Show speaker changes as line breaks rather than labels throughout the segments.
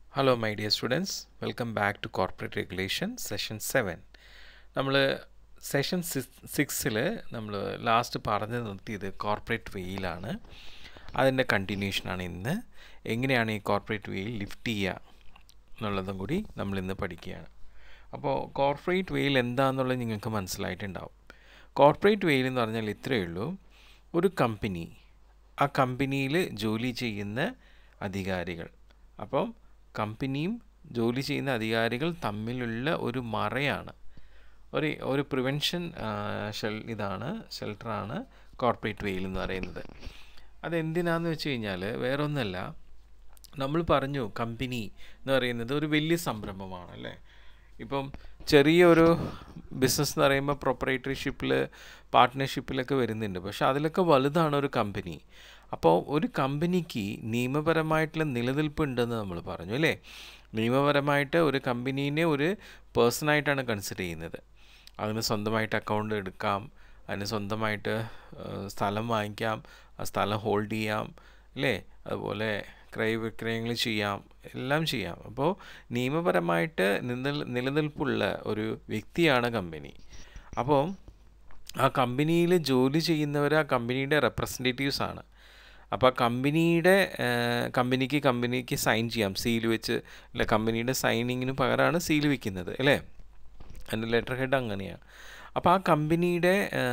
hello my dear students welcome back to corporate regulation session seven നമ്മൾ session സിക്സിൽ നമ്മൾ last പറഞ്ഞു നിർത്തിയത് കോർപ്പറേറ്റ് വേയിലാണ് അതിൻ്റെ കണ്ടിന്യൂഷനാണ് ഇന്ന് എങ്ങനെയാണ് ഈ കോർപ്പറേറ്റ് വേയിൽ ലിഫ്റ്റ് ചെയ്യുക എന്നുള്ളതും കൂടി നമ്മൾ ഇന്ന് പഠിക്കുകയാണ് അപ്പോൾ കോർപ്പറേറ്റ് വേയിൽ എന്താണെന്നുള്ളത് നിങ്ങൾക്ക് മനസ്സിലായിട്ടുണ്ടാവും കോർപ്പറേറ്റ് വെയിൽ എന്ന് പറഞ്ഞാൽ ഇത്രയേ ഉള്ളൂ ഒരു കമ്പനി ആ കമ്പനിയിൽ ജോലി ചെയ്യുന്ന അധികാരികൾ അപ്പം കമ്പനിയും ജോലി ചെയ്യുന്ന അധികാരികൾ തമ്മിലുള്ള ഒരു മറയാണ് ഒരു ഒരു പ്രിവെൻഷൻ ഷെൽ ഇതാണ് ഷെൽട്ടറാണ് കോർപ്പറേറ്റ് വെയിൽ എന്ന് പറയുന്നത് അതെന്തിനാന്ന് വെച്ച് കഴിഞ്ഞാൽ വേറെ ഒന്നല്ല നമ്മൾ പറഞ്ഞു കമ്പനി എന്ന് പറയുന്നത് ഒരു വലിയ സംരംഭമാണ് അല്ലേ ഇപ്പം ചെറിയൊരു ബിസിനസ് എന്ന് പറയുമ്പോൾ പ്രൊപ്പറേറ്റർഷിപ്പിൽ പാർട്ട്ണർഷിപ്പിലൊക്കെ വരുന്നുണ്ട് പക്ഷെ അതിലൊക്കെ വലുതാണ് ഒരു കമ്പനി അപ്പോൾ ഒരു കമ്പനിക്ക് നിയമപരമായിട്ടുള്ള നിലനിൽപ്പുണ്ടെന്ന് നമ്മൾ പറഞ്ഞു അല്ലേ നിയമപരമായിട്ട് ഒരു കമ്പനീനെ ഒരു പേഴ്സണായിട്ടാണ് കൺസിഡർ ചെയ്യുന്നത് അതിന് സ്വന്തമായിട്ട് അക്കൗണ്ട് എടുക്കാം അതിന് സ്വന്തമായിട്ട് സ്ഥലം വാങ്ങിക്കാം ആ സ്ഥലം ഹോൾഡ് ചെയ്യാം അല്ലേ അതുപോലെ ക്രയവിക്രയങ്ങൾ ചെയ്യാം എല്ലാം ചെയ്യാം അപ്പോൾ നിയമപരമായിട്ട് നില നിലനിൽപ്പുള്ള ഒരു വ്യക്തിയാണ് കമ്പനി അപ്പോൾ ആ കമ്പനിയിൽ ജോലി ചെയ്യുന്നവർ ആ കമ്പനിയുടെ റെപ്രസെൻറ്റേറ്റീവ്സ് ആണ് അപ്പോൾ ആ കമ്പനിയുടെ കമ്പനിക്ക് കമ്പനിക്ക് സൈൻ ചെയ്യാം സീൽ വെച്ച് അല്ല കമ്പനിയുടെ സൈനിങ്ങിന് പകരമാണ് സീൽ വെക്കുന്നത് അല്ലേ അതിൻ്റെ ലെറ്റർ ഹെഡ് അങ്ങനെയാണ് അപ്പോൾ ആ കമ്പനിയുടെ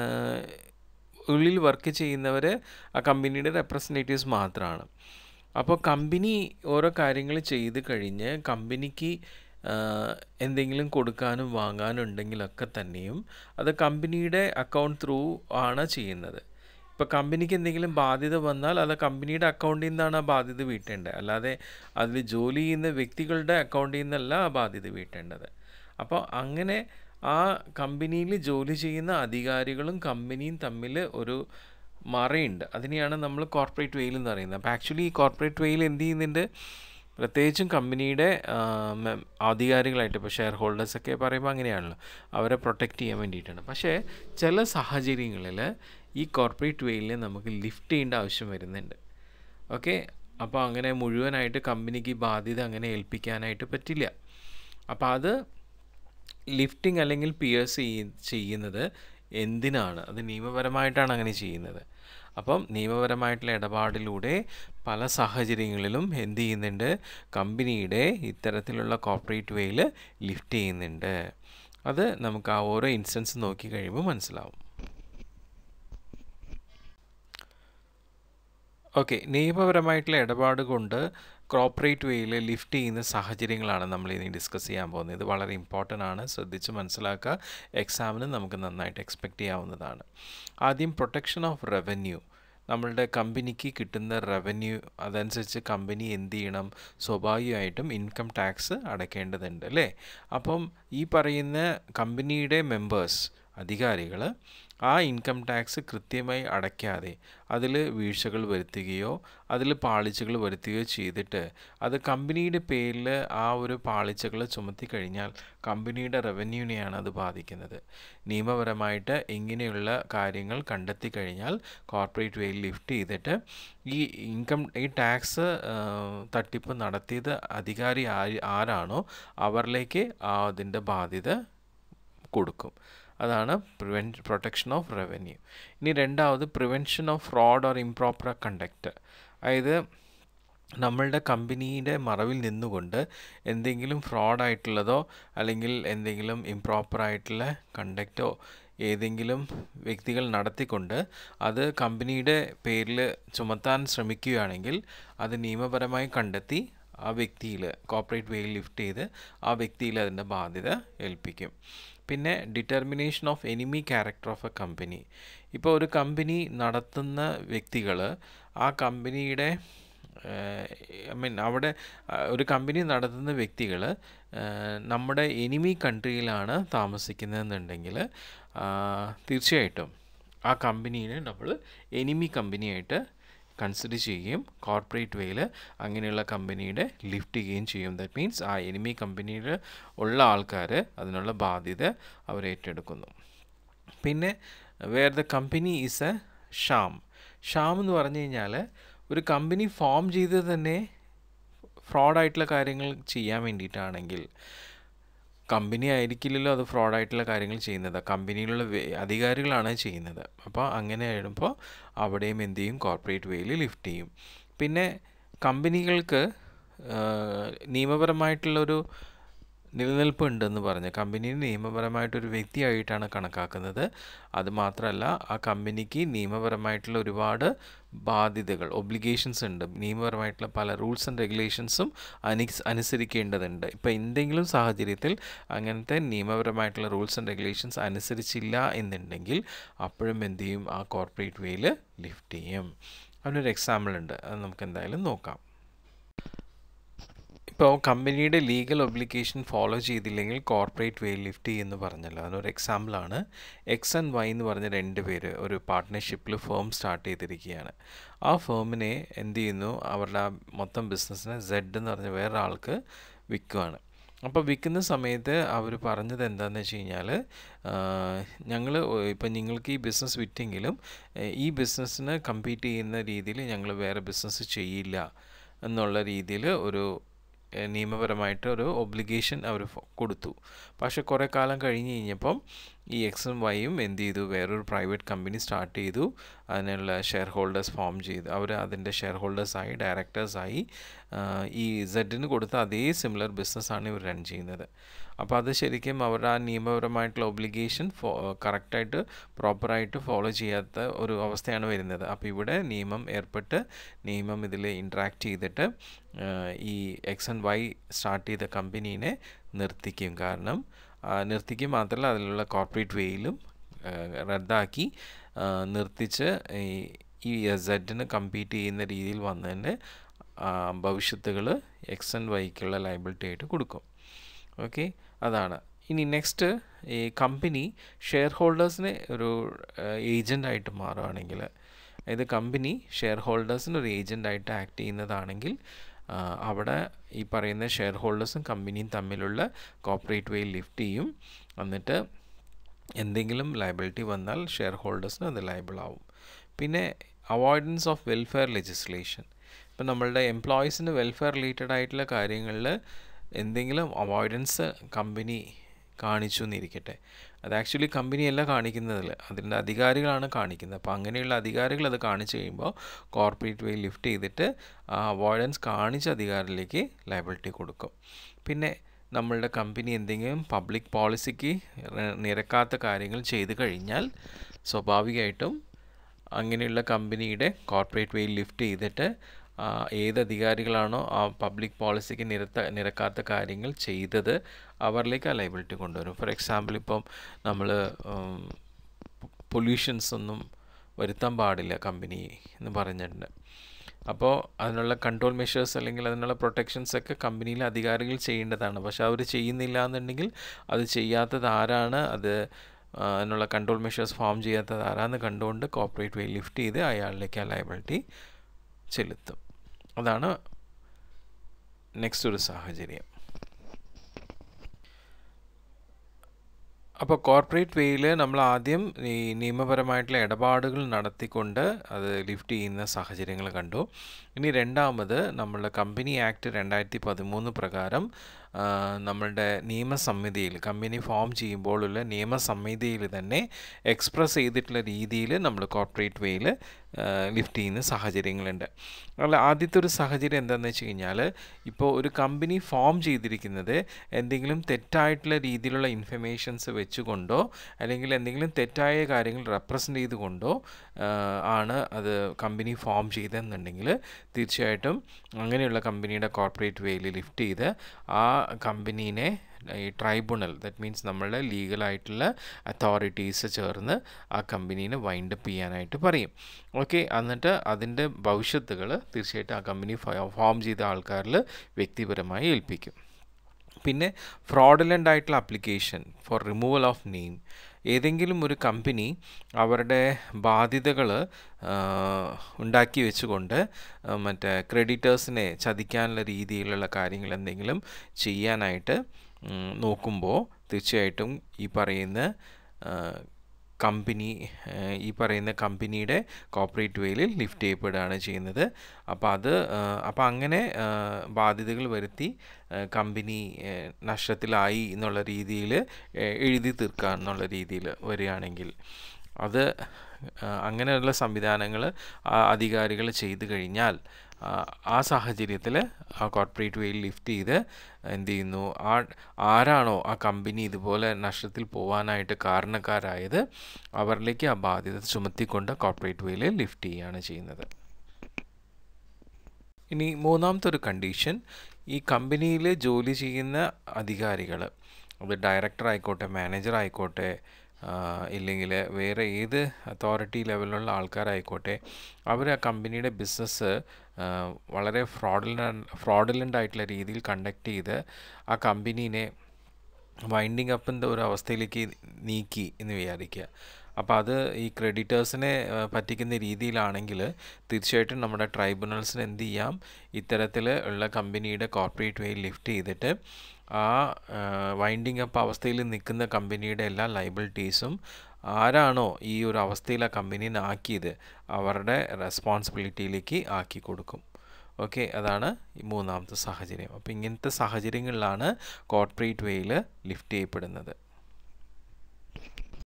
ഉള്ളിൽ വർക്ക് ചെയ്യുന്നവർ ആ കമ്പനിയുടെ റെപ്രസെൻറ്റേറ്റീവ്സ് മാത്രമാണ് അപ്പോൾ കമ്പനി ഓരോ കാര്യങ്ങൾ ചെയ്ത് കഴിഞ്ഞ് കമ്പനിക്ക് എന്തെങ്കിലും കൊടുക്കാനും വാങ്ങാനും ഉണ്ടെങ്കിലൊക്കെ തന്നെയും അത് കമ്പനിയുടെ അക്കൗണ്ട് ത്രൂ ആണ് ചെയ്യുന്നത് ഇപ്പോൾ കമ്പനിക്ക് എന്തെങ്കിലും ബാധ്യത വന്നാൽ അത് കമ്പനിയുടെ അക്കൗണ്ടിൽ നിന്നാണ് ആ ബാധ്യത വീട്ടേണ്ടത് അല്ലാതെ അതിൽ ജോലി ചെയ്യുന്ന വ്യക്തികളുടെ അക്കൗണ്ടിൽ നിന്നല്ല ആ ബാധ്യത വീട്ടേണ്ടത് അപ്പോൾ അങ്ങനെ ആ കമ്പനിയിൽ ജോലി ചെയ്യുന്ന അധികാരികളും കമ്പനിയും തമ്മിൽ ഒരു മറയുണ്ട് അതിനെയാണ് നമ്മൾ കോർപ്പറേറ്റ് വെയിൽ എന്ന് പറയുന്നത് അപ്പോൾ ആക്ച്വലി ഈ കോർപ്പറേറ്റ് വെയിൽ എന്ത് ചെയ്യുന്നുണ്ട് പ്രത്യേകിച്ചും കമ്പനിയുടെ അധികാരികളായിട്ട് ഇപ്പോൾ ഷെയർ ഹോൾഡേഴ്സൊക്കെ പറയുമ്പോൾ അങ്ങനെയാണല്ലോ അവരെ പ്രൊട്ടക്റ്റ് ചെയ്യാൻ വേണ്ടിയിട്ടാണ് പക്ഷേ ചില സാഹചര്യങ്ങളിൽ ഈ കോർപ്പറേറ്റ് വെയിലിനെ നമുക്ക് ലിഫ്റ്റ് ചെയ്യേണ്ട ആവശ്യം വരുന്നുണ്ട് ഓക്കെ അപ്പോൾ അങ്ങനെ മുഴുവനായിട്ട് കമ്പനിക്ക് ബാധ്യത അങ്ങനെ ഏൽപ്പിക്കാനായിട്ട് പറ്റില്ല അപ്പോൾ അത് ലിഫ്റ്റിംഗ് അല്ലെങ്കിൽ പിയേഴ്സ് ചെയ്യുന്നത് എന്തിനാണ് അത് നിയമപരമായിട്ടാണ് അങ്ങനെ ചെയ്യുന്നത് അപ്പം നിയമപരമായിട്ടുള്ള ഇടപാടിലൂടെ പല സാഹചര്യങ്ങളിലും എന്ത് ചെയ്യുന്നുണ്ട് കമ്പനിയുടെ ഇത്തരത്തിലുള്ള കോർപ്പറേറ്റ് വേയിൽ ലിഫ്റ്റ് ചെയ്യുന്നുണ്ട് അത് നമുക്ക് ആ ഓരോ ഇൻസ്റ്റൻസ് നോക്കി കഴിയുമ്പോൾ മനസ്സിലാവും ഓക്കെ നിയമപരമായിട്ടുള്ള ഇടപാട് കൊണ്ട് കോർപ്പറേറ്റ് വേയിൽ ലിഫ്റ്റ് ചെയ്യുന്ന സാഹചര്യങ്ങളാണ് നമ്മൾ ഇനി ഡിസ്കസ് ചെയ്യാൻ പോകുന്നത് ഇത് വളരെ ഇമ്പോർട്ടൻ്റ് ആണ് ശ്രദ്ധിച്ച് മനസ്സിലാക്കുക എക്സാമിന് നമുക്ക് നന്നായിട്ട് എക്സ്പെക്റ്റ് ചെയ്യാവുന്നതാണ് ആദ്യം പ്രൊട്ടക്ഷൻ ഓഫ് റവന്യൂ നമ്മളുടെ കമ്പനിക്ക് കിട്ടുന്ന റവന്യൂ അതനുസരിച്ച് കമ്പനി എന്ത് ചെയ്യണം സ്വാഭാവികമായിട്ടും ഇൻകം ടാക്സ് അടയ്ക്കേണ്ടതുണ്ട് അല്ലേ അപ്പം ഈ പറയുന്ന കമ്പനിയുടെ മെമ്പേഴ്സ് അധികാരികൾ ആ ഇൻകം ടാക്സ് കൃത്യമായി അടയ്ക്കാതെ അതിൽ വീഴ്ചകൾ വരുത്തുകയോ അതിൽ പാളിച്ചകൾ വരുത്തുകയോ ചെയ്തിട്ട് അത് കമ്പനിയുടെ പേരിൽ ആ ഒരു പാളിച്ചകൾ ചുമത്തി കഴിഞ്ഞാൽ കമ്പനിയുടെ റവന്യൂവിനെയാണ് അത് ബാധിക്കുന്നത് നിയമപരമായിട്ട് ഇങ്ങനെയുള്ള കാര്യങ്ങൾ കണ്ടെത്തി കഴിഞ്ഞാൽ കോർപ്പറേറ്റ് വേയിൽ ലിഫ്റ്റ് ചെയ്തിട്ട് ഈ ഇൻകം ഈ ടാക്സ് തട്ടിപ്പ് നടത്തിയത് അധികാരി ആരാണോ അവരിലേക്ക് ആ അതിൻ്റെ ബാധ്യത കൊടുക്കും അതാണ് പ്രിവെൻ പ്രൊട്ടക്ഷൻ ഓഫ് റവന്യൂ ഇനി രണ്ടാമത് prevention of fraud or improper conduct അതായത് നമ്മളുടെ കമ്പനിയുടെ മറവിൽ നിന്നുകൊണ്ട് എന്തെങ്കിലും ഫ്രോഡായിട്ടുള്ളതോ അല്ലെങ്കിൽ എന്തെങ്കിലും ഇംപ്രോപ്പർ ആയിട്ടുള്ള കണ്ടക്റ്റോ ഏതെങ്കിലും വ്യക്തികൾ നടത്തിക്കൊണ്ട് അത് കമ്പനിയുടെ പേരിൽ ചുമത്താൻ ശ്രമിക്കുകയാണെങ്കിൽ അത് നിയമപരമായി കണ്ടെത്തി ആ വ്യക്തിയിൽ കോർപ്പറേറ്റ് വേയിൽ ലിഫ്റ്റ് ചെയ്ത് ആ വ്യക്തിയിൽ അതിൻ്റെ ബാധ്യത ഏൽപ്പിക്കും പിന്നെ determination of enemy character of a company ഇപ്പോൾ ഒരു കമ്പനി നടത്തുന്ന വ്യക്തികൾ ആ കമ്പനിയുടെ ഐ മീൻ അവിടെ ഒരു കമ്പനി നടത്തുന്ന വ്യക്തികൾ നമ്മുടെ എനിമി കൺട്രിയിലാണ് താമസിക്കുന്നതെന്നുണ്ടെങ്കിൽ തീർച്ചയായിട്ടും ആ കമ്പനീനെ നമ്മൾ എനിമി കമ്പനിയായിട്ട് കൺസിഡർ ചെയ്യുകയും കോർപ്പറേറ്റ് വേയിൽ അങ്ങനെയുള്ള കമ്പനിയുടെ ലിഫ്റ്റ് ചെയ്യുകയും ചെയ്യും ദാറ്റ് മീൻസ് ആ എനിമി കമ്പനിയിൽ ഉള്ള ആൾക്കാർ അതിനുള്ള ബാധ്യത അവർ ഏറ്റെടുക്കുന്നു പിന്നെ where the company is a sham sham എന്ന് പറഞ്ഞു കഴിഞ്ഞാൽ ഒരു കമ്പനി ഫോം ചെയ്തത് തന്നെ ഫ്രോഡായിട്ടുള്ള കാര്യങ്ങൾ ചെയ്യാൻ വേണ്ടിയിട്ടാണെങ്കിൽ കമ്പനി ആയിരിക്കില്ലല്ലോ അത് ഫ്രോഡായിട്ടുള്ള കാര്യങ്ങൾ ചെയ്യുന്നത് കമ്പനിയിലുള്ള അധികാരികളാണ് ചെയ്യുന്നത് അപ്പോൾ അങ്ങനെ ആയിരുമ്പോൾ അവിടെയും എന്ത് ചെയ്യും കോർപ്പറേറ്റ് വേയിൽ ലിഫ്റ്റ് ചെയ്യും പിന്നെ കമ്പനികൾക്ക് നിയമപരമായിട്ടുള്ളൊരു നിലനിൽപ്പ് ഉണ്ടെന്ന് പറഞ്ഞ് കമ്പനിയെ നിയമപരമായിട്ടൊരു വ്യക്തിയായിട്ടാണ് കണക്കാക്കുന്നത് അത് മാത്രമല്ല ആ കമ്പനിക്ക് നിയമപരമായിട്ടുള്ള ഒരുപാട് ബാധ്യതകൾ ഒബ്ലിഗേഷൻസ് ഉണ്ട് നിയമപരമായിട്ടുള്ള പല റൂൾസ് ആൻഡ് റെഗുലേഷൻസും അനു അനുസരിക്കേണ്ടതുണ്ട് ഇപ്പോൾ എന്തെങ്കിലും സാഹചര്യത്തിൽ അങ്ങനത്തെ നിയമപരമായിട്ടുള്ള റൂൾസ് ആൻഡ് റെഗുലേഷൻസ് അനുസരിച്ചില്ല എന്നുണ്ടെങ്കിൽ അപ്പോഴും എന്ത് ചെയ്യും ആ കോർപ്പറേറ്റ് വേയിൽ ലിഫ്റ്റ് ചെയ്യും അതിനൊരു എക്സാമ്പിൾ ഉണ്ട് അത് നമുക്ക് എന്തായാലും നോക്കാം ഇപ്പോൾ കമ്പനിയുടെ ലീഗൽ ഒബ്ലിക്കേഷൻ ഫോളോ ചെയ്തില്ലെങ്കിൽ കോർപ്പറേറ്റ് വേ ലിഫ്റ്റ് ചെയ്യുമെന്ന് പറഞ്ഞല്ലോ അതിനൊരു എക്സാമ്പിളാണ് എക്സ് ആൻഡ് വൈ എന്ന് പറഞ്ഞ രണ്ട് പേര് ഒരു പാർട്ട്ണർഷിപ്പിൽ ഫേം സ്റ്റാർട്ട് ചെയ്തിരിക്കുകയാണ് ആ ഫേമിനെ എന്ത് ചെയ്യുന്നു അവരുടെ ആ മൊത്തം ബിസിനസ്സിനെ സെഡ് എന്ന് പറഞ്ഞ വേറെ ആൾക്ക് വിൽക്കുകയാണ് അപ്പോൾ വിൽക്കുന്ന സമയത്ത് അവർ പറഞ്ഞത് എന്താണെന്ന് വെച്ച് കഴിഞ്ഞാൽ ഞങ്ങൾ ഇപ്പം നിങ്ങൾക്ക് ഈ ബിസിനസ് വിറ്റെങ്കിലും ഈ ബിസിനസ്സിന് കമ്പീറ്റ് ചെയ്യുന്ന രീതിയിൽ ഞങ്ങൾ വേറെ ബിസിനസ് ചെയ്യില്ല എന്നുള്ള രീതിയിൽ ഒരു നിയമപരമായിട്ട് ഒരു ഒബ്ലിഗേഷൻ അവർ കൊടുത്തു പക്ഷെ കുറേ കാലം കഴിഞ്ഞ് കഴിഞ്ഞപ്പം ഈ എക്സും വൈയും എന്ത് ചെയ്തു വേറൊരു പ്രൈവറ്റ് കമ്പനി സ്റ്റാർട്ട് ചെയ്തു അതിനുള്ള ഷെയർ ഹോൾഡേഴ്സ് ഫോം ചെയ്തു അവർ അതിൻ്റെ ഷെയർ ഹോൾഡേഴ്സായി ഡയറക്ടേഴ്സായി ഈ സെഡിന് കൊടുത്ത അതേ സിമിലർ ബിസിനസ്സാണ് ഇവർ റൺ ചെയ്യുന്നത് അപ്പോൾ അത് ശരിക്കും അവരുടെ ആ നിയമപരമായിട്ടുള്ള ഒബ്ലിഗേഷൻ ഫോ കറക്റ്റായിട്ട് പ്രോപ്പറായിട്ട് ഫോളോ ചെയ്യാത്ത ഒരു അവസ്ഥയാണ് വരുന്നത് അപ്പോൾ ഇവിടെ നിയമം ഏർപ്പെട്ട് നിയമം ഇതിൽ ഇൻട്രാക്ട് ചെയ്തിട്ട് ഈ എക്സ് ആൻഡ് വൈ സ്റ്റാർട്ട് ചെയ്ത കമ്പനീനെ നിർത്തിക്കും കാരണം നിർത്തിക്കും മാത്രമല്ല അതിലുള്ള കോർപ്പറേറ്റ് വേയിലും റദ്ദാക്കി നിർത്തിച്ച് ഈ സെഡിന് കമ്പീറ്റ് ചെയ്യുന്ന രീതിയിൽ വന്നതിൻ്റെ ഭവിഷ്യത്തുകൾ എക്സ് ആൻഡ് വൈക്കുള്ള ലൈബിലിറ്റി ആയിട്ട് കൊടുക്കും ഓക്കെ അതാണ് ഇനി നെക്സ്റ്റ് ഈ കമ്പനി ഷെയർ ഹോൾഡേഴ്സിനെ ഒരു ഏജൻ്റായിട്ട് മാറുകയാണെങ്കിൽ അതായത് കമ്പനി ഷെയർ ഹോൾഡേഴ്സിന് ഒരു ഏജൻ്റായിട്ട് ആക്ട് ചെയ്യുന്നതാണെങ്കിൽ അവിടെ ഈ പറയുന്ന ഷെയർ ഹോൾഡേഴ്സും കമ്പനിയും തമ്മിലുള്ള കോപ്പറേറ്റ് വേ ലിഫ്റ്റ് ചെയ്യും എന്നിട്ട് എന്തെങ്കിലും ലയബിലിറ്റി വന്നാൽ ഷെയർ ഹോൾഡേഴ്സിന് അത് ലയബിൾ ആവും പിന്നെ അവോയ്ഡൻസ് ഓഫ് വെൽഫെയർ ലെജിസ്ലേഷൻ ഇപ്പം നമ്മളുടെ എംപ്ലോയീസിന് വെൽഫെയർ റിലേറ്റഡ് ആയിട്ടുള്ള കാര്യങ്ങളിൽ എന്തെങ്കിലും അവോയ്ഡൻസ് കമ്പനി കാണിച്ചു എന്നിരിക്കട്ടെ അത് ആക്ച്വലി കമ്പനിയല്ല കാണിക്കുന്നതിൽ അതിൻ്റെ അധികാരികളാണ് കാണിക്കുന്നത് അപ്പോൾ അങ്ങനെയുള്ള അധികാരികൾ അത് കാണിച്ചു കഴിയുമ്പോൾ കോർപ്പറേറ്റ് വേ ലിഫ്റ്റ് ചെയ്തിട്ട് ആ അവോയ്ഡൻസ് കാണിച്ച അധികാരിലേക്ക് ലയബിലിറ്റി കൊടുക്കും പിന്നെ നമ്മളുടെ കമ്പനി എന്തെങ്കിലും പബ്ലിക് പോളിസിക്ക് നിരക്കാത്ത കാര്യങ്ങൾ ചെയ്തു കഴിഞ്ഞാൽ സ്വാഭാവികമായിട്ടും അങ്ങനെയുള്ള കമ്പനിയുടെ കോർപ്പറേറ്റ് വേ ലിഫ്റ്റ് ചെയ്തിട്ട് ഏത് അധികാരികളാണോ ആ പബ്ലിക് പോളിസിക്ക് നിരത്ത നിരക്കാത്ത കാര്യങ്ങൾ ചെയ്തത് അവരിലേക്ക് ആ ലൈബിലിറ്റി കൊണ്ടുവരും ഫോർ എക്സാമ്പിൾ ഇപ്പം നമ്മൾ പൊല്യൂഷൻസ് ഒന്നും വരുത്താൻ പാടില്ല കമ്പനി എന്ന് പറഞ്ഞിട്ടുണ്ട് അപ്പോൾ അതിനുള്ള കൺട്രോൾ മെഷേഴ്സ് അല്ലെങ്കിൽ അതിനുള്ള പ്രൊട്ടക്ഷൻസ് ഒക്കെ കമ്പനിയിലെ അധികാരികൾ ചെയ്യേണ്ടതാണ് പക്ഷെ അവർ ചെയ്യുന്നില്ല എന്നുണ്ടെങ്കിൽ അത് ചെയ്യാത്തത് ആരാണ് അത് അതിനുള്ള കൺട്രോൾ മെഷേഴ്സ് ഫോം ചെയ്യാത്തത് ആരാന്ന് കണ്ടുകൊണ്ട് കോപ്പറേറ്റ് വേ ലിഫ്റ്റ് ചെയ്ത് അയാളിലേക്ക് ആ ലയബിലിറ്റി ചെലുത്തും അതാണ് നെക്സ്റ്റ് ഒരു സാഹചര്യം അപ്പോൾ കോർപ്പറേറ്റ് വേയിൽ നമ്മൾ ആദ്യം ഈ നിയമപരമായിട്ടുള്ള ഇടപാടുകൾ നടത്തിക്കൊണ്ട് അത് ലിഫ്റ്റ് ചെയ്യുന്ന സാഹചര്യങ്ങൾ കണ്ടു ഇനി രണ്ടാമത് നമ്മളുടെ കമ്പനി ആക്ട് രണ്ടായിരത്തി പതിമൂന്ന് പ്രകാരം നമ്മളുടെ നിയമസമിതിയിൽ കമ്പനി ഫോം ചെയ്യുമ്പോഴുള്ള നിയമസമിതിയിൽ തന്നെ എക്സ്പ്രസ് ചെയ്തിട്ടുള്ള രീതിയിൽ നമ്മൾ കോർപ്പറേറ്റ് വേയിൽ ലിഫ്റ്റ് ചെയ്യുന്ന സാഹചര്യങ്ങളുണ്ട് അല്ല ആദ്യത്തെ ഒരു സാഹചര്യം എന്താണെന്ന് വെച്ച് കഴിഞ്ഞാൽ ഇപ്പോൾ ഒരു കമ്പനി ഫോം ചെയ്തിരിക്കുന്നത് എന്തെങ്കിലും തെറ്റായിട്ടുള്ള രീതിയിലുള്ള ഇൻഫർമേഷൻസ് വെച്ചുകൊണ്ടോ അല്ലെങ്കിൽ എന്തെങ്കിലും തെറ്റായ കാര്യങ്ങൾ റെപ്രസെൻ്റ് ചെയ്തുകൊണ്ടോ ആണ് അത് കമ്പനി ഫോം ചെയ്തതെന്നുണ്ടെങ്കിൽ തീർച്ചയായിട്ടും അങ്ങനെയുള്ള കമ്പനിയുടെ കോർപ്പറേറ്റ് വേയിൽ ലിഫ്റ്റ് ചെയ്ത് ആ കമ്പനീനെ ഈ ട്രൈബ്യൂണൽ ദറ്റ് മീൻസ് നമ്മളുടെ ലീഗലായിട്ടുള്ള അതോറിറ്റീസ് ചേർന്ന് ആ കമ്പനീനെ വൈൻഡപ്പ് ചെയ്യാനായിട്ട് പറയും ഓക്കെ എന്നിട്ട് അതിൻ്റെ ഭവിഷ്യത്തുകൾ തീർച്ചയായിട്ടും ആ കമ്പനി ഫോം ചെയ്ത ആൾക്കാരിൽ വ്യക്തിപരമായി ഏൽപ്പിക്കും പിന്നെ ഫ്രോഡലൻ്റ് ആയിട്ടുള്ള application for removal of name ഏതെങ്കിലും ഒരു കമ്പനി അവരുടെ ബാധ്യതകൾ ഉണ്ടാക്കി വെച്ചുകൊണ്ട് മറ്റേ ക്രെഡിറ്റേഴ്സിനെ ചതിക്കാനുള്ള രീതിയിലുള്ള കാര്യങ്ങൾ എന്തെങ്കിലും ചെയ്യാനായിട്ട് നോക്കുമ്പോൾ തീർച്ചയായിട്ടും ഈ പറയുന്ന കമ്പനി ഈ പറയുന്ന കമ്പനിയുടെ കോർപ്പറേറ്റ് വേയിൽ ലിഫ്റ്റ് ചെയ്യപ്പെടുകയാണ് ചെയ്യുന്നത് അപ്പോൾ അത് അപ്പോൾ അങ്ങനെ ബാധ്യതകൾ വരുത്തി കമ്പനി നഷ്ടത്തിലായി എന്നുള്ള രീതിയിൽ എഴുതി തീർക്കുക എന്നുള്ള രീതിയിൽ വരികയാണെങ്കിൽ അത് അങ്ങനെയുള്ള സംവിധാനങ്ങൾ അധികാരികൾ ചെയ്തു കഴിഞ്ഞാൽ ആ സാഹചര്യത്തിൽ ആ കോർപ്പറേറ്റ് വേയിൽ ലിഫ്റ്റ് ചെയ്ത് എന്ത് ചെയ്യുന്നു ആ ആരാണോ ആ കമ്പനി ഇതുപോലെ നഷ്ടത്തിൽ പോകാനായിട്ട് കാരണക്കാരായത് അവരിലേക്ക് ആ ബാധ്യത ചുമത്തിക്കൊണ്ട് കോർപ്പറേറ്റ് വേയിൽ ലിഫ്റ്റ് ചെയ്യുകയാണ് ചെയ്യുന്നത് ഇനി മൂന്നാമത്തെ ഒരു കണ്ടീഷൻ ഈ കമ്പനിയിൽ ജോലി ചെയ്യുന്ന അധികാരികൾ അത് ഡയറക്ടർ ആയിക്കോട്ടെ മാനേജർ ആയിക്കോട്ടെ ഇല്ലെങ്കിൽ വേറെ ഏത് അതോറിറ്റി ലെവലിലുള്ള ആൾക്കാരായിക്കോട്ടെ അവർ ആ കമ്പനിയുടെ ബിസിനസ് വളരെ ഫ്രോഡില ഫ്രോഡിലൻ്റ് ആയിട്ടുള്ള രീതിയിൽ കണ്ടക്ട് ചെയ്ത് ആ കമ്പനീനെ വൈൻഡിങ് അപ്പിൻ്റെ ഒരു അവസ്ഥയിലേക്ക് നീക്കി എന്ന് വിചാരിക്കുക അപ്പോൾ അത് ഈ ക്രെഡിറ്റേഴ്സിനെ പറ്റിക്കുന്ന രീതിയിലാണെങ്കിൽ തീർച്ചയായിട്ടും നമ്മുടെ ട്രൈബ്യൂണൽസിന് എന്ത് ചെയ്യാം ഇത്തരത്തിൽ ഉള്ള കമ്പനിയുടെ കോർപ്പറേറ്റ് വേയിൽ ലിഫ്റ്റ് ചെയ്തിട്ട് ആ വൈൻഡിങ് അപ്പ് അവസ്ഥയിൽ നിൽക്കുന്ന കമ്പനിയുടെ എല്ലാ ലൈബിലിറ്റീസും ആരാണോ ഈ ഒരു അവസ്ഥയിൽ ആ കമ്പനീനെ ആക്കിയത് അവരുടെ റെസ്പോൺസിബിലിറ്റിയിലേക്ക് ആക്കി കൊടുക്കും ഓക്കെ അതാണ് ഈ മൂന്നാമത്തെ സാഹചര്യം അപ്പോൾ ഇങ്ങനത്തെ സാഹചര്യങ്ങളിലാണ് കോർപ്പറേറ്റ് വേയിൽ ലിഫ്റ്റ് ചെയ്യപ്പെടുന്നത്